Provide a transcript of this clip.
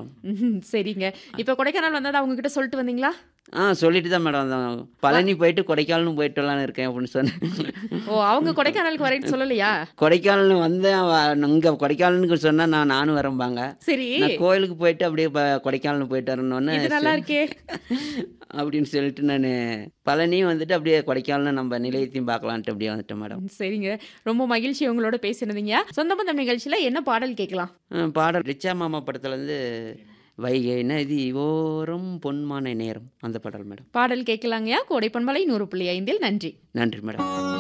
Madam ம்ஹும். சரிங்க இப்ப கொடைக்கானல் வந்ததா அவங்க கிட்ட சொல்லிட்டு வந்தீங்களா ஆ சொல்லிட்டு தான் மேடம் வந்தோம் பழனி போயிட்டு கொடைக்கானலும் போயிட்டு வரலான்னு இருக்கேன் அப்படின்னு சொன்னேன் ஓ அவங்க கொடைக்கானலுக்கு வரேன்னு சொல்லலையா கொடைக்கானல் வந்தேன் வ- இங்க கொடைக்கானலுக்கு சொன்னா நான் நானும் வரம்பாங்க சரி நான் கோயிலுக்கு போயிட்டு அப்படியே ப- கொடைக்கானல் போயிட்டு வரணும்னு இது நல்லா இருக்கே அப்படின்னு சொல்லிட்டு நான் பழனியும் வந்துட்டு அப்படியே கொடைக்கானல் நம்ம நிலையத்தையும் பார்க்கலான்ட்டு அப்படியே வந்துட்டேன் மேடம் சரிங்க ரொம்ப மகிழ்ச்சி உங்களோட பேசினதுங்க சொந்த பந்தம் நிகழ்ச்சியில என்ன பாடல் கேட்கலாம் ஆ, பாடல் ரிச்சா மாமா படத்துலேருந்து வைகை நதி ஓரம் பொன்மான நேரம் அந்த பாடல் மேடம் பாடல் கேட்கலாங்கயா கோடை பண்பலை நூறு புள்ளி ஐந்தில் நன்றி நன்றி மேடம்